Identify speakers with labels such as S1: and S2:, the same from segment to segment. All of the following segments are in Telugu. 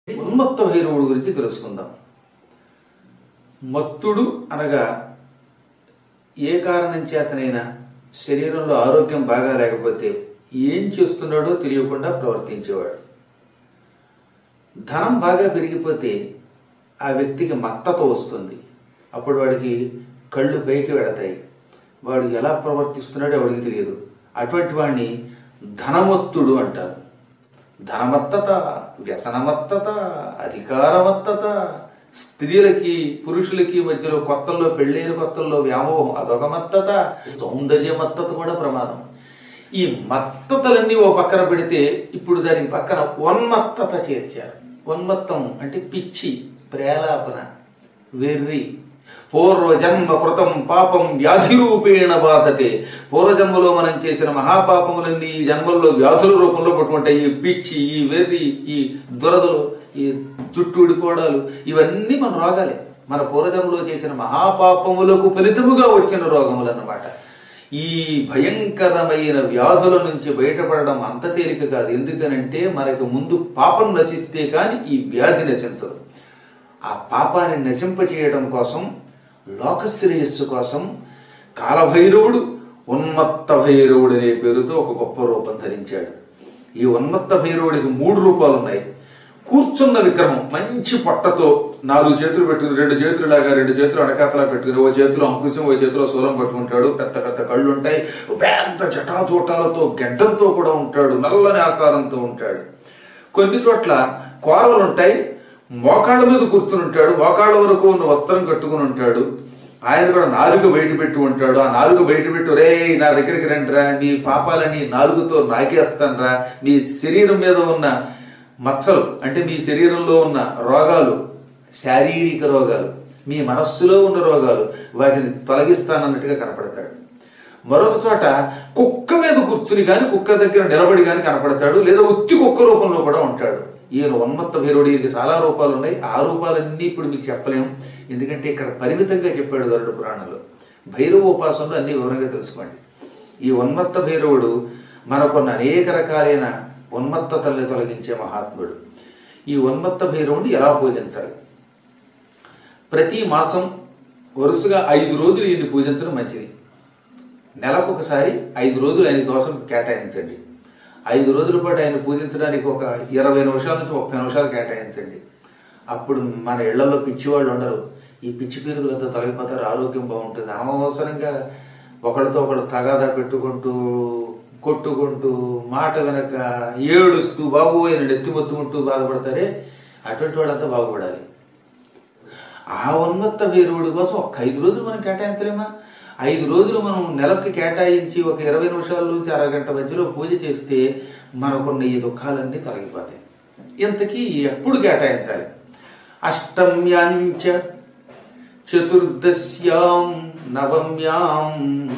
S1: ఉన్మత్త భైరవుడు గురించి తెలుసుకుందాం మత్తుడు అనగా ఏ కారణం చేతనైనా శరీరంలో ఆరోగ్యం బాగా లేకపోతే ఏం చేస్తున్నాడో తెలియకుండా ప్రవర్తించేవాడు ధనం బాగా పెరిగిపోతే ఆ వ్యక్తికి మత్తత వస్తుంది అప్పుడు వాడికి కళ్ళు పైకి వెడతాయి వాడు ఎలా ప్రవర్తిస్తున్నాడో వాడికి తెలియదు అటువంటి వాడిని ధనమత్తుడు అంటారు ధనమత్తత వ్యసనమత్తత అధికారమత్తత స్త్రీలకి పురుషులకి మధ్యలో కొత్తల్లో పెళ్ళైన కొత్తల్లో వ్యామోహం అదొక మత్తత సౌందర్యమత్తత కూడా ప్రమాదం ఈ మత్తతలన్నీ ఓ పక్కన పెడితే ఇప్పుడు దానికి పక్కన ఉన్మత్తత చేర్చారు ఉన్మత్తం అంటే పిచ్చి ప్రేలాపన వెర్రి పూర్వజన్మ కృతం పాపం వ్యాధి రూపేణ బాధతే పూర్వజన్మలో మనం చేసిన మహాపాపములన్నీ ఈ జన్మల్లో వ్యాధుల రూపంలో పట్టుకుంటాయి ఈ పిచ్చి ఈ వెర్రి ఈ దురదలు ఈ చుట్టూ ఊడిపోవడాలు ఇవన్నీ మన రోగాలే మన పూర్వజన్మలో చేసిన మహాపాపములకు ఫలితముగా వచ్చిన రోగములు అన్నమాట ఈ భయంకరమైన వ్యాధుల నుంచి బయటపడడం అంత తేలిక కాదు ఎందుకనంటే మనకు ముందు పాపం నశిస్తే కానీ ఈ వ్యాధి నశించదు ఆ పాపాన్ని నశింపచేయడం కోసం లోకశ్రేయస్సు కోసం కాలభైరవుడు ఉన్మత్త భైరవుడు అనే పేరుతో ఒక గొప్ప రూపం ధరించాడు ఈ ఉన్మత్త భైరవుడికి మూడు రూపాలు ఉన్నాయి కూర్చున్న విగ్రహం మంచి పొట్టతో నాలుగు చేతులు పెట్టుకుని రెండు చేతులు లాగా రెండు చేతులు అడకాతలా పెట్టుకుని ఓ చేతిలో అంకుశం ఓ చేతిలో శూలం పట్టుకుంటాడు పెద్ద పెద్ద కళ్ళు ఉంటాయి పెద్ద జటాజూటాలతో గెడ్డంతో కూడా ఉంటాడు నల్లని ఆకారంతో ఉంటాడు కొన్ని చోట్ల కోరలు ఉంటాయి మోకాళ్ళ మీద కూర్చుని ఉంటాడు మోకాళ్ళ వరకు ఉన్న వస్త్రం కట్టుకుని ఉంటాడు ఆయన కూడా నాలుగు బయట పెట్టి ఉంటాడు ఆ నాలుగు బయట పెట్టి రే నా దగ్గరికి రండిరా మీ పాపాలని నాలుగుతో నాకేస్తానరా మీ శరీరం మీద ఉన్న మచ్చలు అంటే మీ శరీరంలో ఉన్న రోగాలు శారీరక రోగాలు మీ మనస్సులో ఉన్న రోగాలు వాటిని తొలగిస్తానన్నట్టుగా కనపడతాడు మరొక చోట కుక్క మీద కూర్చుని కానీ కుక్క దగ్గర నిలబడి కానీ కనపడతాడు లేదా ఉత్తి కుక్క రూపంలో కూడా ఉంటాడు ఈయన ఉన్మత్త భైరవుడు ఈయనకి చాలా రూపాలు ఉన్నాయి ఆ రూపాలన్నీ ఇప్పుడు మీకు చెప్పలేం ఎందుకంటే ఇక్కడ పరిమితంగా చెప్పాడు గరుడు పురాణంలో భైరవ ఉపాసనలు అన్ని వివరంగా తెలుసుకోండి ఈ ఉన్మత్త భైరవుడు మనకున్న అనేక రకాలైన ఉన్మత్తతల్ని తొలగించే మహాత్ముడు ఈ ఉన్మత్త భైరవుడిని ఎలా పూజించాలి ప్రతి మాసం వరుసగా ఐదు రోజులు ఈయన్ని పూజించడం మంచిది నెలకొకసారి ఐదు రోజులు ఆయన కోసం కేటాయించండి ఐదు రోజుల పాటు ఆయన పూజించడానికి ఒక ఇరవై నిమిషాల నుంచి ముప్పై నిమిషాలు కేటాయించండి అప్పుడు మన ఇళ్లలో పిచ్చివాళ్ళు ఉండరు ఈ పిచ్చి పీరుగులతో తొలగిపోతారు ఆరోగ్యం బాగుంటుంది అనవసరంగా ఒకరితో ఒకడు తగాదా పెట్టుకుంటూ కొట్టుకుంటూ మాట వెనక ఏడుస్తూ బాబోయే నెత్తి మొత్తుకుంటూ బాధపడతారే అటువంటి వాళ్ళంతా బాగుపడాలి ఆ ఉన్నత వీరుడి కోసం ఒక ఐదు రోజులు మనం కేటాయించలేమా ఐదు రోజులు మనం నెలకి కేటాయించి ఒక ఇరవై నిమిషాల నుంచి అరగంట మధ్యలో పూజ చేస్తే మనకున్న ఈ దుఃఖాలన్నీ తొలగిపోతాయి ఇంతకీ ఎప్పుడు కేటాయించాలి అష్టమ్యాంచ చతుర్దశ్యాం నవమ్యాం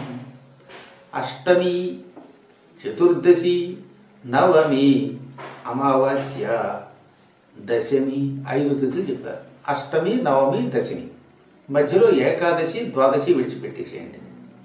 S1: అష్టమి చతుర్దశి నవమి అమావాస్య దశమి ఐదు తిథులు చెప్పారు అష్టమి నవమి దశమి మధ్యలో ఏకాదశి ద్వాదశి విడిచిపెట్టేసేయండి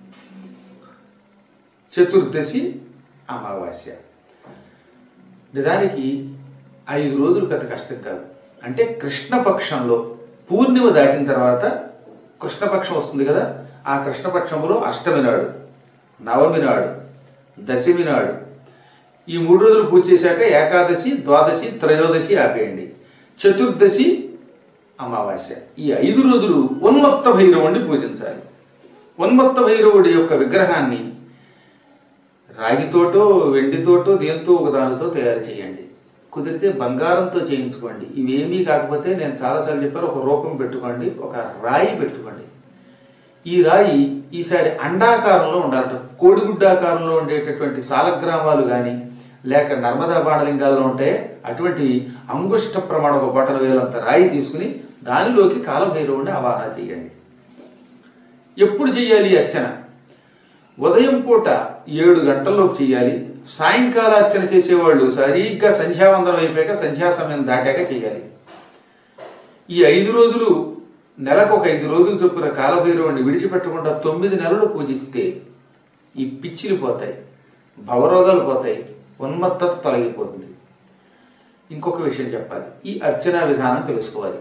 S1: చతుర్దశి అమావాస్య నిజానికి ఐదు రోజులు పెద్ద కష్టం కాదు అంటే కృష్ణపక్షంలో పూర్ణిమ దాటిన తర్వాత కృష్ణపక్షం వస్తుంది కదా ఆ కృష్ణపక్షంలో అష్టమి నాడు నవమి నాడు దశమి నాడు ఈ మూడు రోజులు పూజ చేశాక ఏకాదశి ద్వాదశి త్రయోదశి ఆపేయండి చతుర్దశి అమావాస్య ఈ ఐదు రోజులు ఉన్మత్త భైరవుడిని పూజించాలి ఉన్మత్త భైరవుడి యొక్క విగ్రహాన్ని రాగితోటో వెండితోటో దేంతో ఒక దానితో తయారు చేయండి కుదిరితే బంగారంతో చేయించుకోండి ఇవేమీ కాకపోతే నేను చాలాసార్లు చెప్పాను ఒక రూపం పెట్టుకోండి ఒక రాయి పెట్టుకోండి ఈ రాయి ఈసారి అండాకారంలో ఉండాలట కోడిగుడ్డాకారంలో ఉండేటటువంటి సాలగ్రామాలు కానీ లేక నర్మదా బాణలింగాల్లో ఉంటే అటువంటి అంగుష్ట ప్రమాణ ఒక బొటన వేలంత రాయి తీసుకుని దానిలోకి కాలభైరవుడిని ఆవాహన చేయండి ఎప్పుడు చేయాలి ఈ అర్చన ఉదయం పూట ఏడు గంటల్లోపు చేయాలి సాయంకాల అర్చన చేసేవాళ్ళు సరిగ్గా సంధ్యావందనం అయిపోయాక సంధ్యా సమయం దాటాక చేయాలి ఈ ఐదు రోజులు నెలకు ఒక ఐదు రోజులు చొప్పున కాలభైరవుడిని విడిచిపెట్టకుండా తొమ్మిది నెలలు పూజిస్తే ఈ పిచ్చిలు పోతాయి భవరోగాలు పోతాయి ఉన్మత్తత తొలగిపోతుంది ఇంకొక విషయం చెప్పాలి ఈ అర్చనా విధానం తెలుసుకోవాలి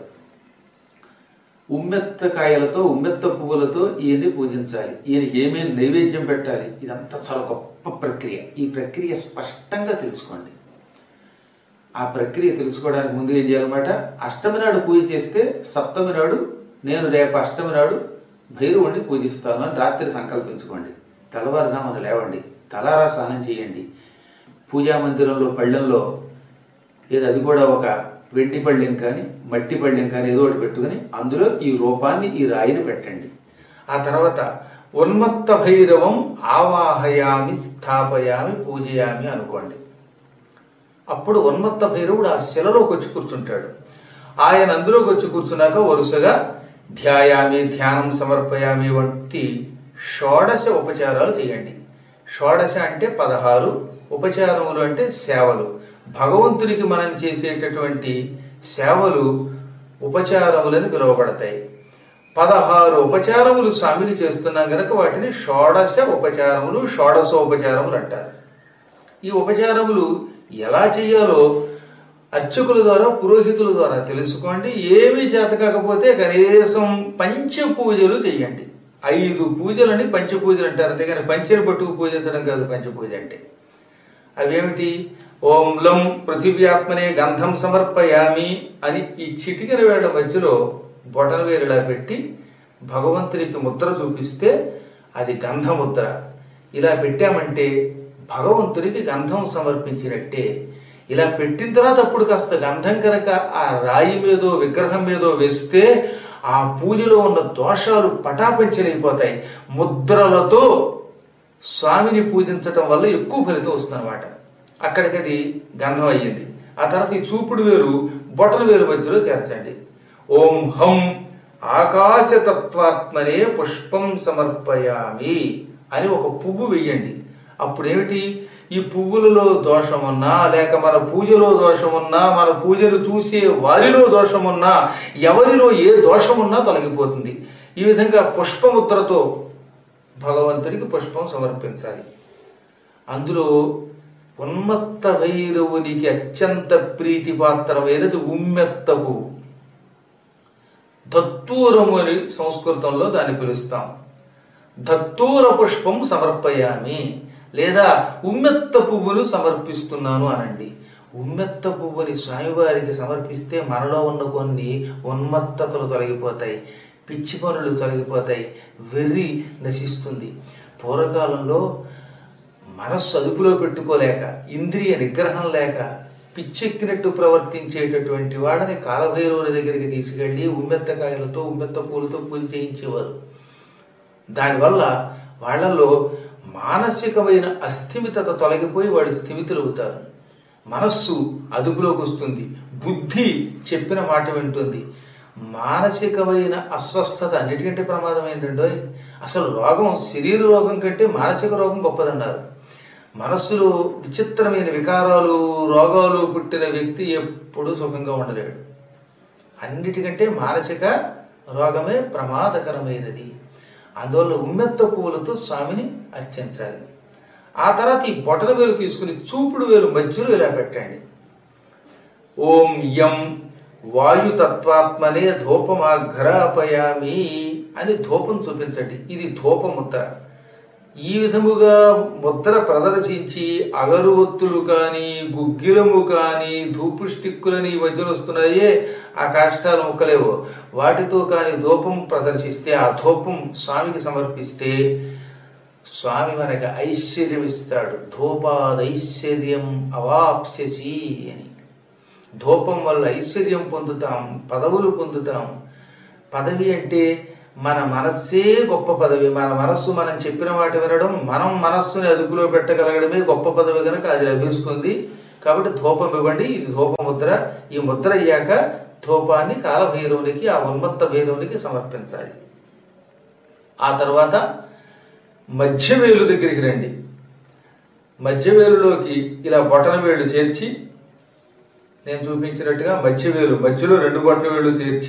S1: ఉమ్మెత్త కాయలతో ఉమ్మెత్త పువ్వులతో ఈయన్ని పూజించాలి ఈయనకి ఏమేమి నైవేద్యం పెట్టాలి ఇదంతా చాలా గొప్ప ప్రక్రియ ఈ ప్రక్రియ స్పష్టంగా తెలుసుకోండి ఆ ప్రక్రియ తెలుసుకోవడానికి ముందు ఏం చేయాలన్నమాట అష్టమి నాడు పూజ చేస్తే సప్తమి నాడు నేను రేపు అష్టమి నాడు భైరవుణ్ణి పూజిస్తాను అని రాత్రి సంకల్పించుకోండి తెల్లవారుజామున లేవండి తలారా స్నానం చేయండి పూజా మందిరంలో పళ్ళెంలో ఏదో అది కూడా ఒక వెండి పళ్ళెం కానీ మట్టి పళ్ళెం కానీ ఏదో ఒకటి పెట్టుకుని అందులో ఈ రూపాన్ని ఈ రాయిని పెట్టండి ఆ తర్వాత ఉన్మత్త భైరవం ఆవాహయామి స్థాపయామి పూజయామి అనుకోండి అప్పుడు ఉన్మత్త భైరవుడు ఆ శిలలోకి వచ్చి కూర్చుంటాడు ఆయన అందులోకి వచ్చి కూర్చున్నాక వరుసగా ధ్యాయామి ధ్యానం సమర్పయామి వంటి షోడశ ఉపచారాలు చేయండి షోడశ అంటే పదహారు ఉపచారములు అంటే సేవలు భగవంతునికి మనం చేసేటటువంటి సేవలు ఉపచారములని పిలువబడతాయి పదహారు ఉపచారములు స్వామికి చేస్తున్నాం గనక వాటిని షోడశ ఉపచారములు షోడశోపచారములు అంటారు ఈ ఉపచారములు ఎలా చేయాలో అర్చకుల ద్వారా పురోహితుల ద్వారా తెలుసుకోండి ఏమీ చేత కాకపోతే కనీసం పంచ పూజలు చేయండి ఐదు పూజలని పంచ పూజలు అంటారు అంతేగాని పంచని పట్టుకు పూజించడం కాదు పంచ పూజ అంటే అవేమిటి ఓం లం పృథివ్యాత్మనే గంధం సమర్పయామి అని ఈ చిటికెన వేళ మధ్యలో బొటన వేలులా పెట్టి భగవంతునికి ముద్ర చూపిస్తే అది గంధముద్ర ఇలా పెట్టామంటే భగవంతునికి గంధం సమర్పించినట్టే ఇలా పెట్టిన తర్వాత అప్పుడు కాస్త గంధం కనుక ఆ రాయి మీదో విగ్రహం మీదో వేస్తే ఆ పూజలో ఉన్న దోషాలు పటాపంచలైపోతాయి ముద్రలతో స్వామిని పూజించటం వల్ల ఎక్కువ ఫలితం వస్తుందన్నమాట అక్కడికి అది గంధం అయ్యింది ఆ తర్వాత ఈ చూపుడు వేలు బొటల వేలు మధ్యలో చేర్చండి ఓం హం ఆకాశతత్వాత్మనే పుష్పం సమర్పయామి అని ఒక పువ్వు వెయ్యండి అప్పుడు ఏమిటి ఈ పువ్వులలో దోషమున్నా లేక మన పూజలో దోషమున్నా మన పూజలు చూసే వారిలో దోషమున్నా ఎవరిలో ఏ దోషమున్నా తొలగిపోతుంది ఈ విధంగా పుష్పముద్రతో భగవంతునికి పుష్పం సమర్పించాలి అందులో ఉన్మత్త భైరవునికి అత్యంత ప్రీతిపాత్రమైనది ఉమ్మెత్త పువ్వు దత్తూరము అని సంస్కృతంలో దాన్ని పిలుస్తాం దత్తూర పుష్పం సమర్పయామి లేదా ఉమ్మెత్త పువ్వును సమర్పిస్తున్నాను అనండి ఉమ్మెత్త పువ్వుని స్వామివారికి సమర్పిస్తే మనలో ఉన్న కొన్ని ఉన్మత్తతలు తొలగిపోతాయి పిచ్చి పనులు తొలగిపోతాయి వెర్రి నశిస్తుంది పూర్వకాలంలో మనస్సు అదుపులో పెట్టుకోలేక ఇంద్రియ నిగ్రహం లేక పిచ్చెక్కినట్టు ప్రవర్తించేటటువంటి వాడని కాలభైరవుని దగ్గరికి తీసుకెళ్లి ఉమ్మెత్తకాయలతో ఉమ్మెత్త పూలతో పూజ చేయించేవారు దానివల్ల వాళ్ళల్లో మానసికమైన అస్థిమితత తొలగిపోయి వాడు స్థిమితులవుతారు మనస్సు అదుపులోకి వస్తుంది బుద్ధి చెప్పిన మాట వింటుంది మానసికమైన అస్వస్థత అన్నిటికంటే ప్రమాదమైందండో అసలు రోగం శరీర రోగం కంటే మానసిక రోగం గొప్పదన్నారు మనస్సులో విచిత్రమైన వికారాలు రోగాలు పుట్టిన వ్యక్తి ఎప్పుడూ సుఖంగా ఉండలేడు అన్నిటికంటే మానసిక రోగమే ప్రమాదకరమైనది అందువల్ల ఉమ్మెత్త పువ్వులతో స్వామిని అర్చించాలి ఆ తర్వాత ఈ బొటన వేలు తీసుకుని చూపుడు వేలు మధ్యలో ఇలా పెట్టండి ఓం యం వాయుతత్వాత్మనే ధూపమాఘ్రాపయామి అని ధూపం చూపించండి ఇది ధూపముద్ర ఈ విధముగా ముద్ర ప్రదర్శించి అగరువత్తులు కానీ గుగ్గిలము కానీ ధూపు స్టిక్కులని ఈ మధ్యలో వస్తున్నాయే ఆ కాష్టాలు ముక్కలేవో వాటితో కానీ ధూపం ప్రదర్శిస్తే ఆ ధూపం స్వామికి సమర్పిస్తే స్వామి మనకి ఐశ్వర్యం ఇస్తాడు ధూపాదైశ్వర్యం అవాప్స్యసి అని ధూపం వల్ల ఐశ్వర్యం పొందుతాం పదవులు పొందుతాం పదవి అంటే మన మనస్సే గొప్ప పదవి మన మనస్సు మనం చెప్పిన మాట వినడం మనం మనస్సుని అదుపులో పెట్టగలగడమే గొప్ప పదవి కనుక అది లభిస్తుంది కాబట్టి ధూపం ఇవ్వండి ఇది ధూప ముద్ర ఈ ముద్ర అయ్యాక ధూపాన్ని కాలభైరవునికి ఆ ఉన్మత్త భైరవునికి సమర్పించాలి ఆ తర్వాత మధ్యవేలు దగ్గరికి రండి మధ్యవేలులోకి ఇలా బొటన వేలు చేర్చి నేను చూపించినట్టుగా మధ్యవేలు మధ్యలో రెండు బొటన వేలు చేర్చి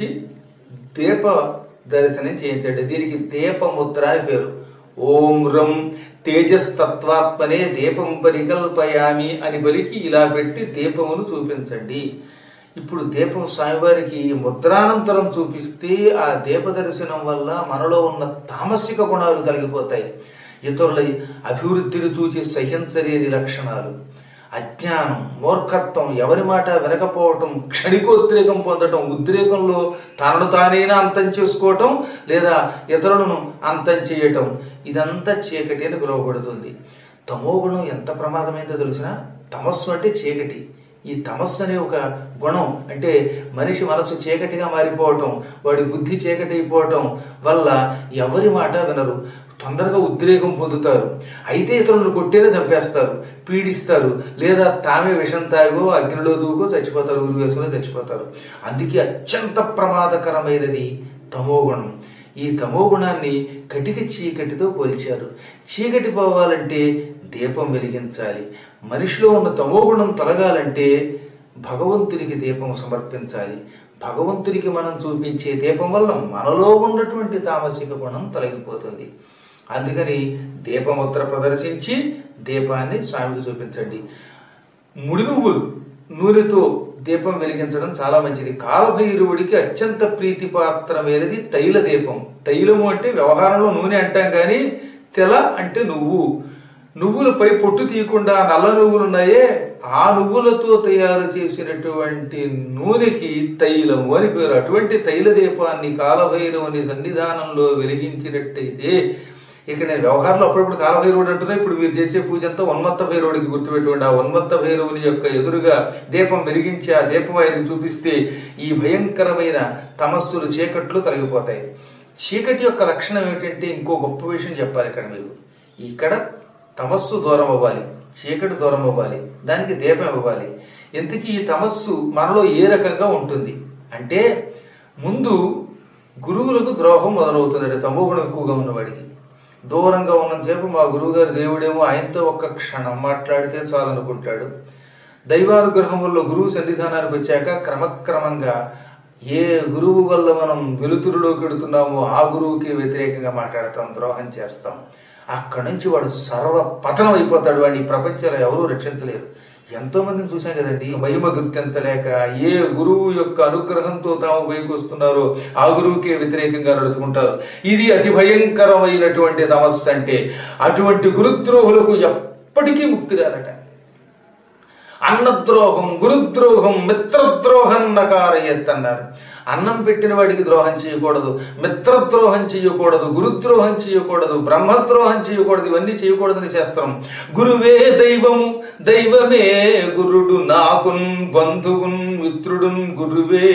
S1: దీప దర్శనం చేయించండి దీనికి దీపముద్ర అని పేరు ఓం రం తేజస్తత్వాత్మనే దీపం పరికల్పయామి అని పలికి ఇలా పెట్టి దీపమును చూపించండి ఇప్పుడు దీపం స్వామివారికి ముద్రానంతరం చూపిస్తే ఆ దీప దర్శనం వల్ల మనలో ఉన్న తామసిక గుణాలు తొలగిపోతాయి ఇతరుల అభివృద్ధిని చూచి సహించలేని లక్షణాలు అజ్ఞానం మూర్ఖత్వం ఎవరి మాట వినకపోవటం క్షణికోద్రేకం పొందటం ఉద్రేకంలో తనను తానైనా అంతం చేసుకోవటం లేదా ఇతరులను అంతం చేయటం ఇదంతా చీకటి అని పిలువబడుతుంది తమోగుణం ఎంత ప్రమాదమైందో తెలిసిన తమస్సు అంటే చీకటి ఈ తమస్సు అనే ఒక గుణం అంటే మనిషి మనసు చీకటిగా మారిపోవటం వాడి బుద్ధి చీకటి అయిపోవటం వల్ల ఎవరి మాట వినరు తొందరగా ఉద్రేకం పొందుతారు అయితే ఇతరులను కొట్టేనే చంపేస్తారు పీడిస్తారు లేదా తామే విషం తాగో అగ్నిలో దూకో చచ్చిపోతారు ఊరి వేసుకుని చచ్చిపోతారు అందుకే అత్యంత ప్రమాదకరమైనది తమోగుణం ఈ తమోగుణాన్ని కటిక చీకటితో పోల్చారు చీకటి పోవాలంటే దీపం వెలిగించాలి మనిషిలో ఉన్న తమోగుణం తొలగాలంటే భగవంతునికి దీపం సమర్పించాలి భగవంతునికి మనం చూపించే దీపం వల్ల మనలో ఉన్నటువంటి తామసిక గుణం తొలగిపోతుంది అందుకని దీపముద్ర ప్రదర్శించి దీపాన్ని స్వామికి చూపించండి ముడి నువ్వులు నూనెతో దీపం వెలిగించడం చాలా మంచిది కాలభైరవుడికి అత్యంత ప్రీతిపాత్రమైనది తైల దీపం తైలము అంటే వ్యవహారంలో నూనె అంటాం కానీ తెల అంటే నువ్వు నువ్వులపై పొట్టు తీయకుండా నల్ల నువ్వులు ఉన్నాయే ఆ నువ్వులతో తయారు చేసినటువంటి నూనెకి తైలము అని పేరు అటువంటి తైల దీపాన్ని కాలభైరవుని సన్నిధానంలో వెలిగించినట్టయితే ఇక నేను వ్యవహారంలో అప్పుడప్పుడు కాలభైరవుడు అంటున్నా ఇప్పుడు మీరు చేసే పూజ అంతా ఉన్మత్త భైరవుడికి గుర్తుపెట్టుకోండి ఆ ఉన్మత్త భైరవుని యొక్క ఎదురుగా దీపం వెలిగించి ఆ దీపం ఆయనకు చూపిస్తే ఈ భయంకరమైన తమస్సులు చీకట్లు తొలగిపోతాయి చీకటి యొక్క లక్షణం ఏమిటంటే ఇంకో గొప్ప విషయం చెప్పాలి ఇక్కడ మీరు ఇక్కడ తమస్సు దూరం అవ్వాలి చీకటి దూరం అవ్వాలి దానికి దీపం ఇవ్వాలి ఇంతకీ ఈ తమస్సు మనలో ఏ రకంగా ఉంటుంది అంటే ముందు గురువులకు ద్రోహం మొదలవుతుంది తమోగుణం ఎక్కువగా ఉన్నవాడికి దూరంగా ఉన్నంతసేపు మా గురువుగారు దేవుడేమో ఆయనతో ఒక్క క్షణం మాట్లాడితే చాలనుకుంటాడు దైవానుగ్రహం వల్ల గురువు సన్నిధానానికి వచ్చాక క్రమక్రమంగా ఏ గురువు వల్ల మనం వెలుతురులోకి వెడుతున్నామో ఆ గురువుకి వ్యతిరేకంగా మాట్లాడతాం ద్రోహం చేస్తాం అక్కడి నుంచి వాడు సర్వ పతనం అయిపోతాడు వాడిని ఈ ప్రపంచంలో ఎవరూ రక్షించలేరు ఎంతో మందిని చూసాం కదండి మహిమ గుర్తించలేక ఏ గురువు యొక్క అనుగ్రహంతో తాము పైకి వస్తున్నారో ఆ గురువుకే వ్యతిరేకంగా నడుచుకుంటారు ఇది అతి భయంకరమైనటువంటి తమస్సు అంటే అటువంటి గురుద్రోహులకు ఎప్పటికీ ముక్తి రాదట అన్నద్రోహం గురుద్రోహం మిత్రద్రోహం నకారయత్ అన్నారు అన్నం పెట్టిన వాడికి ద్రోహం చేయకూడదు మిత్రద్రోహం చేయకూడదు గురుద్రోహం చేయకూడదు బ్రహ్మద్రోహం చేయకూడదు ఇవన్నీ చేయకూడదని శాస్త్రం గురువే దైవము దైవమే గురుడు నాకున్ బంధువున్ మిత్రుడున్ గురువే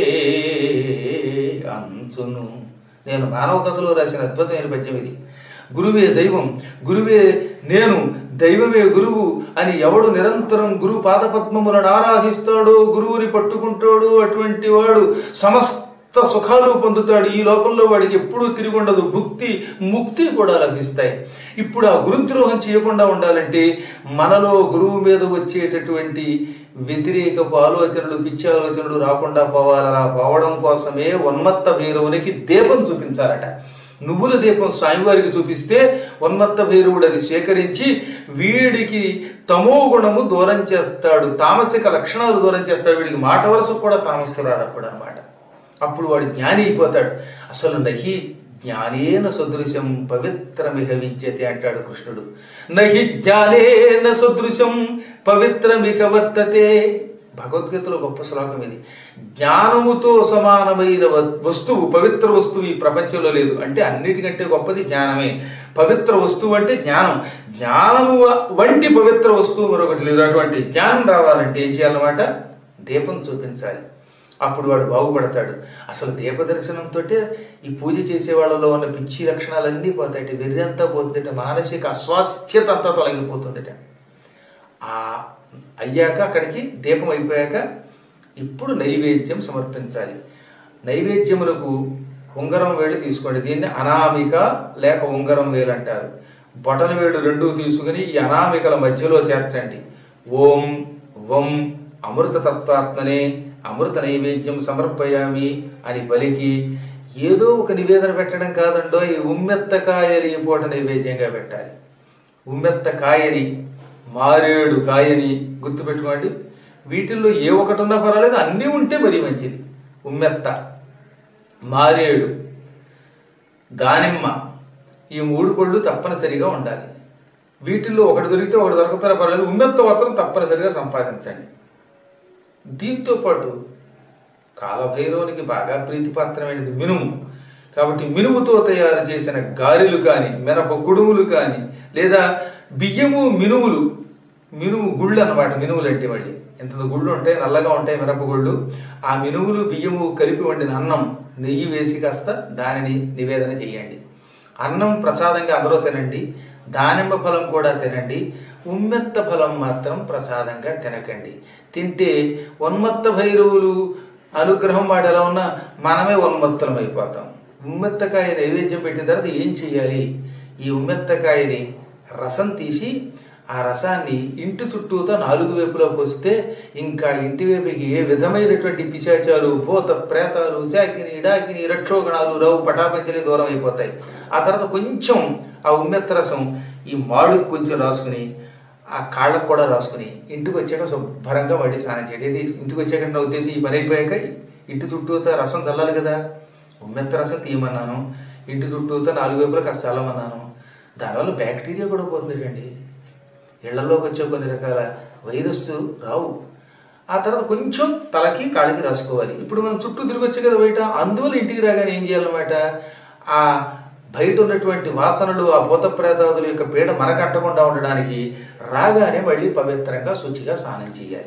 S1: అంచును నేను మానవ కథలో రాసిన అద్భుతమైన పద్యం ఇది గురువే దైవం గురువే నేను దైవమే గురువు అని ఎవడు నిరంతరం గురు పాదపద్మములను ఆరాధిస్తాడో గురువుని పట్టుకుంటాడు అటువంటి వాడు సమస్త సుఖాలు పొందుతాడు ఈ లోకంలో వాడికి ఎప్పుడూ తిరిగి ఉండదు భుక్తి ముక్తి కూడా లభిస్తాయి ఇప్పుడు ఆ గురుద్రోహం చేయకుండా ఉండాలంటే మనలో గురువు మీద వచ్చేటటువంటి వ్యతిరేకపు ఆలోచనలు పిచ్చి ఆలోచనలు రాకుండా పోవాలలా పోవడం కోసమే ఉన్మత్త భైరవునికి దీపం చూపించాలట నువ్వుల దీపం స్వామివారికి చూపిస్తే ఉన్మత్త భైరవుడు అది సేకరించి వీడికి తమో గుణము దూరం చేస్తాడు తామసిక లక్షణాలు దూరం చేస్తాడు వీడికి మాట వరుసకు కూడా తామస్సు రాడప్పుడు అనమాట అప్పుడు వాడు జ్ఞాని అయిపోతాడు అసలు నహి జ్ఞానేన సదృశం పవిత్రమిహ విద్యతే అంటాడు కృష్ణుడు నహి జ్ఞానేన సదృశం పవిత్రమిహ వర్తతే భగవద్గీతలో గొప్ప శ్లోకం ఇది జ్ఞానముతో సమానమైన వ- వస్తువు పవిత్ర వస్తువు ఈ ప్రపంచంలో లేదు అంటే అన్నిటికంటే గొప్పది జ్ఞానమే పవిత్ర వస్తువు అంటే జ్ఞానం జ్ఞానము వ- వంటి పవిత్ర వస్తువు మరొకటి లేదు అటువంటి జ్ఞానం రావాలంటే ఏం చేయాలన్నమాట దీపం చూపించాలి అప్పుడు వాడు బాగుపడతాడు అసలు దీప దర్శనంతో ఈ పూజ చేసే వాళ్ళలో ఉన్న పిచ్చి లక్షణాలన్నీ పోతాయి వెర్రంతా పోతుందట మానసిక అస్వాస్థ్యత అంతా తొలగిపోతుందట ఆ అయ్యాక అక్కడికి దీపం అయిపోయాక ఇప్పుడు నైవేద్యం సమర్పించాలి నైవేద్యములకు ఉంగరం వేలు తీసుకోండి దీన్ని అనామిక లేక ఉంగరం వేలు అంటారు బొటన వేలు రెండు తీసుకుని ఈ అనామికల మధ్యలో చేర్చండి ఓం వం అమృత తత్వాత్మనే అమృత నైవేద్యం సమర్పయామి అని పలికి ఏదో ఒక నివేదన పెట్టడం కాదండో ఈ ఉమ్మెత్తకాయలు ఈ పూట నైవేద్యంగా పెట్టాలి
S2: ఉమ్మెత్త కాయని మారేడు కాయని గుర్తుపెట్టుకోండి వీటిల్లో ఏ ఒకటి ఉన్నా పర్వాలేదు అన్నీ ఉంటే మరీ మంచిది ఉమ్మెత్త మారేడు దానిమ్మ ఈ మూడు పళ్ళు తప్పనిసరిగా ఉండాలి వీటిల్లో ఒకటి దొరికితే ఒకటి దొరకపోయినా పర్వాలేదు ఉమ్మెత్త మాత్రం తప్పనిసరిగా సంపాదించండి దీంతో పాటు కాలభైరవునికి బాగా ప్రీతిపాత్రమైనది మినుము కాబట్టి మినుముతో తయారు చేసిన గారెలు కానీ మినప కుడుములు కానీ లేదా బియ్యము మినుములు మినుము గుళ్ళు అన్నమాట మినుములు అంటే మళ్ళీ ఎంత గుళ్ళు ఉంటాయి నల్లగా ఉంటాయి మినప గుళ్ళు ఆ మినుములు బియ్యము కలిపి వండిన అన్నం నెయ్యి వేసి కాస్త దానిని నివేదన చేయండి అన్నం ప్రసాదంగా అందరూ తినండి దానిమ్మ ఫలం కూడా తినండి ఉమ్మెత్త ఫలం మాత్రం ప్రసాదంగా తినకండి తింటే ఉన్మత్త భైరవులు అనుగ్రహం వాడు ఎలా ఉన్నా మనమే ఉన్మత్తులం అయిపోతాం ఉమ్మెత్తకాయ నైవేద్యం పెట్టిన తర్వాత ఏం చేయాలి ఈ ఉమ్మెత్తకాయని రసం తీసి ఆ రసాన్ని ఇంటి చుట్టూతో నాలుగు వైపులా పోస్తే ఇంకా ఇంటి వైపుకి ఏ విధమైనటువంటి పిశాచాలు భూత ప్రేతాలు శాకిని డాకిని రక్షోగణాలు రావు పటాపంచలి దూరం అయిపోతాయి ఆ తర్వాత కొంచెం ఆ ఉమ్మెత్త రసం ఈ మాడుకు కొంచెం రాసుకుని ఆ కాళ్ళకు కూడా రాసుకుని ఇంటికి వచ్చాక శుభ్రంగా వడి స్నానం చేయండి ఇది ఇంటికి వచ్చాక నా ఉద్దేశం ఈ పని అయిపోయాక ఇంటి చుట్టూతో రసం చల్లాలి కదా ఉమ్మెత్త రసం తీయమన్నాను ఇంటి చుట్టూతో నాలుగు వైపులా కాస్త చల్లమన్నాను దానివల్ల బ్యాక్టీరియా కూడా పోతుందండి ఇళ్లలోకి వచ్చే కొన్ని రకాల వైరస్ రావు ఆ తర్వాత కొంచెం తలకి కాళ్ళకి రాసుకోవాలి ఇప్పుడు మనం చుట్టూ తిరిగి వచ్చే కదా బయట అందువల్ల ఇంటికి రాగానే ఏం చేయాలన్నమాట ఆ బయట ఉన్నటువంటి వాసనలు ఆ భూత ప్రేతాదుల యొక్క పీడ మనకట్టకుండా ఉండడానికి రాగానే మళ్ళీ పవిత్రంగా శుచిగా స్నానం చేయాలి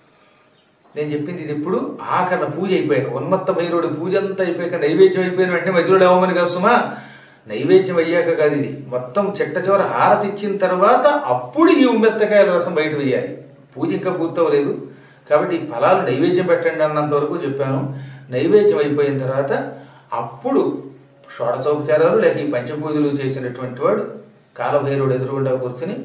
S2: నేను చెప్పింది ఇది ఇప్పుడు ఆఖరణ పూజ అయిపోయాక ఉన్మత్త భైరవుడి పూజ అంతా అయిపోయాక నైవేద్యం అయిపోయిన వెంటనే మధ్యలో లేవమని కసుమా నైవేద్యం అయ్యాక కాదు ఇది మొత్తం చెట్ట చివర హారతి ఇచ్చిన తర్వాత అప్పుడు ఈ ఉమ్మెత్తకాయల రసం బయట వేయాలి పూజ ఇంకా పూర్తవలేదు కాబట్టి ఈ ఫలాలు నైవేద్యం పెట్టండి అన్నంత వరకు చెప్పాను నైవేద్యం అయిపోయిన తర్వాత అప్పుడు షోడశోపచారాలు లేక ఈ పంచపూజలు చేసినటువంటి వాడు కాలభైరవుడు ఎదురుగుండా కూర్చుని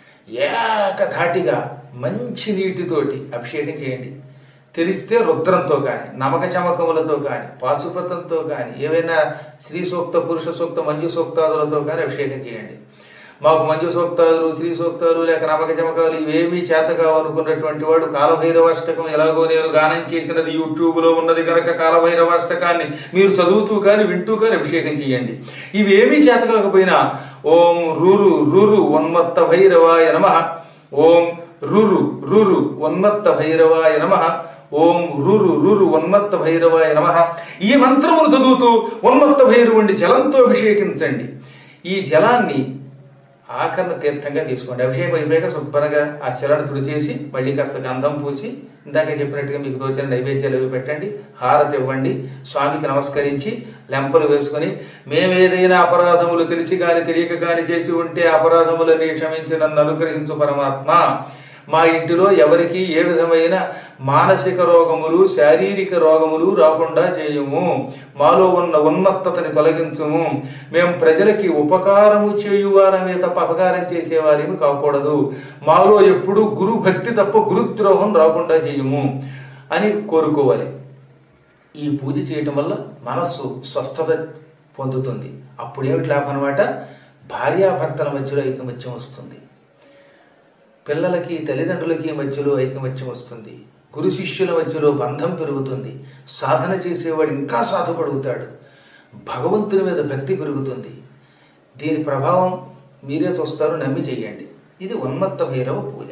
S2: ఏకధాటిగా మంచి నీటితోటి అభిషేకం చేయండి తెలిస్తే రుద్రంతో కానీ నమక చమకములతో కానీ పాశుపతంతో కానీ ఏవైనా స్త్రీ సూక్త పురుష సూక్త మంజు సూక్తాదులతో కానీ అభిషేకం చేయండి మాకు మంజు సూక్తాలు శ్రీ సూక్తాలు లేక నమక చమకాలు ఇవేమీ చేత కావనుకున్నటువంటి వాడు కాలభైరవాష్టకం ఎలాగో నేను గానం చేసినది యూట్యూబ్లో ఉన్నది కనుక కాలభైరవాష్టకాన్ని మీరు చదువుతూ కానీ వింటూ కానీ అభిషేకం చేయండి ఇవేమీ చేత కాకపోయినా ఓం రురు రురు ఉన్మత్త భైరవాయ నమ ఓం రురు రురు ఉన్మత్త భైరవాయ నమ ఓం రురు రురు ఉన్మత్త భైరవాయ నమ ఈ మంత్రమును చదువుతూ ఉన్మత్త భైరవుణ్ణి జలంతో అభిషేకించండి ఈ జలాన్ని ఆకరణ తీర్థంగా తీసుకోండి అభిషేకం అయిపోయాక శుభ్రంగా ఆ శిలను తుడిచేసి మళ్ళీ కాస్త గంధం పూసి ఇందాక చెప్పినట్టుగా మీకు తోచిన నైవేద్యాలు అవి పెట్టండి హారతి ఇవ్వండి స్వామికి నమస్కరించి లెంపలు వేసుకొని మేమేదైనా అపరాధములు తెలిసి కాని తెలియక కాని చేసి ఉంటే అపరాధములని క్షమించి నన్ను అనుగ్రహించు పరమాత్మ మా ఇంటిలో ఎవరికి ఏ విధమైన మానసిక రోగములు శారీరక రోగములు రాకుండా చేయుము మాలో ఉన్న ఉన్నత్తతని తొలగించుము మేము ప్రజలకి ఉపకారము చేయువారమే తప్ప అపకారం చేసేవారేమి కాకూడదు మాలో ఎప్పుడు గురు భక్తి తప్ప గురుద్రోహం రాకుండా చేయుము అని కోరుకోవాలి ఈ పూజ చేయటం వల్ల మనస్సు స్వస్థత పొందుతుంది అప్పుడేమిటి లాభం అనమాట భార్యాభర్తల మధ్యలో ఐకమత్యం వస్తుంది పిల్లలకి తల్లిదండ్రులకి మధ్యలో ఐకమత్యం వస్తుంది గురు శిష్యుల మధ్యలో బంధం పెరుగుతుంది సాధన చేసేవాడు ఇంకా సాధపడుగుతాడు భగవంతుని మీద భక్తి పెరుగుతుంది దీని ప్రభావం మీరే చూస్తారు నమ్మి చెయ్యండి ఇది ఉన్మత్త భైరవ పూజ